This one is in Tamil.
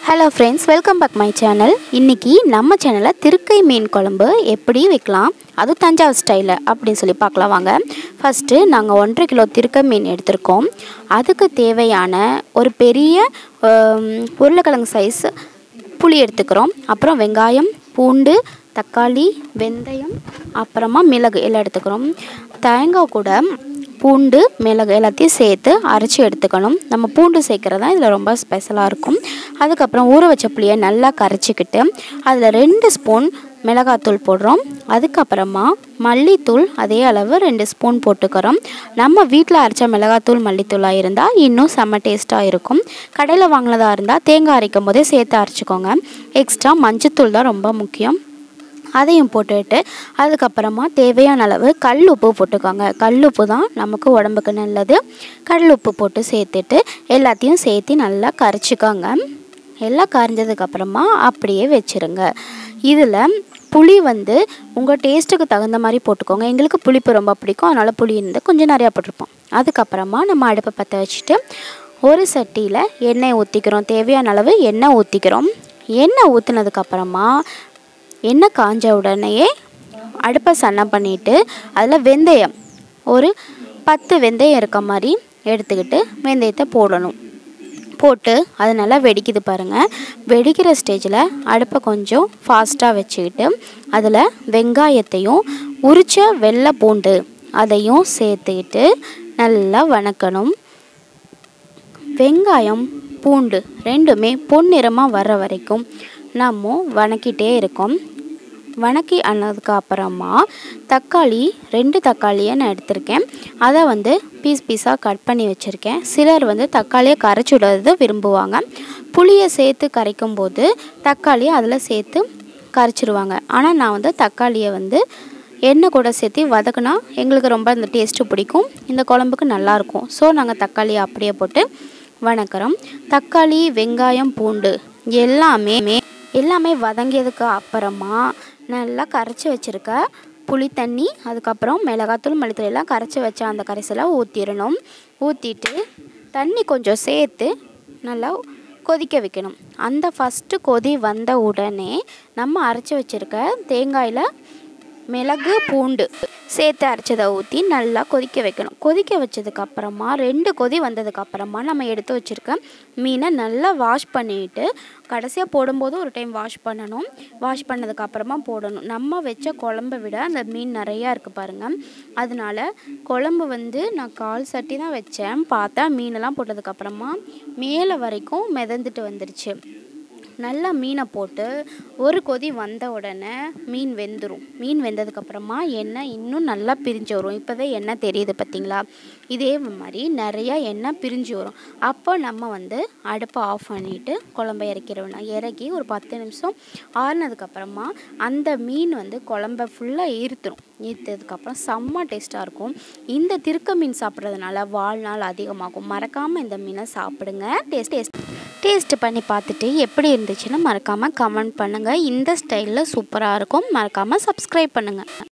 hello friends welcome back my channel இன்றைக்கி நம்ம சேனலில் திருக்கை மீன் குழம்பு எப்படி வைக்கலாம் அதுவும் தஞ்சாவூர் ஸ்டைலில் அப்படின்னு சொல்லி பார்க்கலாம் வாங்க ஃபஸ்ட்டு நாங்கள் ஒன்றரை கிலோ திருக்கை மீன் எடுத்திருக்கோம் அதுக்கு தேவையான ஒரு பெரிய ஆம், உருளைக்கிழங்கு சைஸ் புளி எடுத்துக்கிறோம் அப்புறம் வெங்காயம் பூண்டு தக்காளி வெந்தயம் அப்புறமா மிளகு எல்லாம் எடுத்துக்கிறோம் தேங்காய் கூட பூண்டு மிளகு எல்லாத்தையும் சேர்த்து அரைச்சி எடுத்துக்கணும் நம்ம பூண்டு சேர்க்குறது தான் இதில் ரொம்ப ஸ்பெஷலாக இருக்கும் அதுக்கப்புறம் ஊற வச்ச புளியை நல்லா கரைச்சிக்கிட்டு அதில் ரெண்டு ஸ்பூன் மிளகாத்தூள் போடுறோம் அதுக்கப்புறமா மல்லித்தூள் அதே அளவு ரெண்டு ஸ்பூன் போட்டுக்கிறோம் நம்ம வீட்டில் அரைச்ச மிளகாத்தூள் மல்லித்தூளாக இருந்தால் இன்னும் செம்ம டேஸ்ட்டாக இருக்கும் கடையில் வாங்கினதாக இருந்தால் தேங்காய் அரைக்கும் போதே சேர்த்து அரைச்சிக்கோங்க எக்ஸ்ட்ரா மஞ்சத்தூள் தான் ரொம்ப முக்கியம் அதையும் போட்டுட்டு அதுக்கப்புறமா தேவையான அளவு கல் உப்பு போட்டுக்கோங்க கல் உப்பு தான் நமக்கு உடம்புக்கு நல்லது கல் உப்பு போட்டு சேர்த்துட்டு எல்லாத்தையும் சேர்த்து நல்லா கரைச்சிக்கோங்க எல்லாம் கரைஞ்சதுக்கப்புறமா அப்படியே வச்சுருங்க இதில் புளி வந்து உங்கள் டேஸ்ட்டுக்கு தகுந்த மாதிரி போட்டுக்கோங்க எங்களுக்கு புளிப்பு ரொம்ப பிடிக்கும் அதனால் புளி இருந்து கொஞ்சம் நிறையா போட்டிருப்போம் அதுக்கப்புறமா நம்ம அடுப்பை பற்ற வச்சுட்டு ஒரு சட்டியில் எண்ணெய் ஊற்றிக்கிறோம் தேவையான அளவு எண்ணெய் ஊற்றிக்கிறோம் எண்ணெய் ஊற்றுனதுக்கப்புறமா எண்ணெய் காஞ்ச உடனேயே அடுப்பை சன்னம் பண்ணிவிட்டு அதில் வெந்தயம் ஒரு பத்து வெந்தயம் இருக்க மாதிரி எடுத்துக்கிட்டு வெந்தயத்தை போடணும் போட்டு அது நல்லா வெடிக்குது பாருங்கள் வெடிக்கிற ஸ்டேஜில் அடுப்பை கொஞ்சம் ஃபாஸ்ட்டாக வச்சுக்கிட்டு அதில் வெங்காயத்தையும் உரிச்ச வெள்ளை பூண்டு அதையும் சேர்த்துக்கிட்டு நல்லா வணக்கணும் வெங்காயம் பூண்டு ரெண்டுமே பொன்னிறமாக வர்ற வரைக்கும் நம்ம வணக்கிட்டே இருக்கோம் வணக்கி ஆனதுக்கு அப்புறமா தக்காளி ரெண்டு தக்காளியை நான் எடுத்திருக்கேன் அதை வந்து பீஸ் பீஸாக கட் பண்ணி வச்சுருக்கேன் சிலர் வந்து தக்காளியை கரைச்சி விடுறது விரும்புவாங்க புளியை சேர்த்து கரைக்கும் போது தக்காளியை அதில் சேர்த்து கரைச்சிருவாங்க ஆனால் நான் வந்து தக்காளியை வந்து எண்ணெய் கூட சேர்த்து வதக்குனா எங்களுக்கு ரொம்ப இந்த டேஸ்ட்டு பிடிக்கும் இந்த குழம்புக்கு நல்லாயிருக்கும் ஸோ நாங்கள் தக்காளியை அப்படியே போட்டு வணக்கிறோம் தக்காளி வெங்காயம் பூண்டு எல்லாமே எல்லாமே வதங்கியதுக்கு அப்புறமா நல்லா கரைச்சி வச்சுருக்க புளி தண்ணி அதுக்கப்புறம் மிளகாத்தூள் மல்லித்தூள் எல்லாம் கரைச்சி வச்ச அந்த கரைசலை ஊற்றிடணும் ஊற்றிட்டு தண்ணி கொஞ்சம் சேர்த்து நல்லா கொதிக்க வைக்கணும் அந்த ஃபஸ்ட்டு கொதி வந்த உடனே நம்ம அரைச்சி வச்சுருக்க தேங்காயில் மிளகு பூண்டு சேர்த்து அரைச்சதை ஊற்றி நல்லா கொதிக்க வைக்கணும் கொதிக்க வச்சதுக்கப்புறமா ரெண்டு கொதி வந்ததுக்கப்புறமா நம்ம எடுத்து வச்சுருக்க மீனை நல்லா வாஷ் பண்ணிவிட்டு கடைசியாக போடும்போது ஒரு டைம் வாஷ் பண்ணணும் வாஷ் பண்ணதுக்கப்புறமா போடணும் நம்ம வச்ச குழம்பை விட அந்த மீன் நிறையா இருக்குது பாருங்கள் அதனால குழம்பு வந்து நான் கால் சட்டி தான் வச்சேன் பார்த்தா மீனெல்லாம் போட்டதுக்கப்புறமா மேலே வரைக்கும் மிதந்துட்டு வந்துருச்சு நல்லா மீனை போட்டு ஒரு கொதி வந்த உடனே மீன் வெந்துடும் மீன் வெந்ததுக்கப்புறமா எண்ணெய் இன்னும் நல்லா பிரிஞ்சு வரும் இப்போவே எண்ணெய் தெரியுது பார்த்தீங்களா இதே மாதிரி நிறையா எண்ணெய் பிரிஞ்சு வரும் அப்போ நம்ம வந்து அடுப்பை ஆஃப் பண்ணிவிட்டு குழம்ப இறக்கிடணும் இறக்கி ஒரு பத்து நிமிஷம் ஆறுனதுக்கப்புறமா அந்த மீன் வந்து குழம்ப ஃபுல்லாக ஈர்த்துரும் ஈர்த்ததுக்கப்புறம் செம்ம டேஸ்ட்டாக இருக்கும் இந்த திருக்க மீன் சாப்பிட்றதுனால வாழ்நாள் அதிகமாகும் மறக்காமல் இந்த மீனை சாப்பிடுங்க டேஸ்ட் டேஸ்ட் டேஸ்ட் பண்ணி பார்த்துட்டு எப்படி இருந்துச்சுன்னு மறக்காமல் கமெண்ட் பண்ணுங்கள் இந்த ஸ்டைலில் சூப்பராக இருக்கும் மறக்காமல் சப்ஸ்கிரைப் பண்ணுங்கள்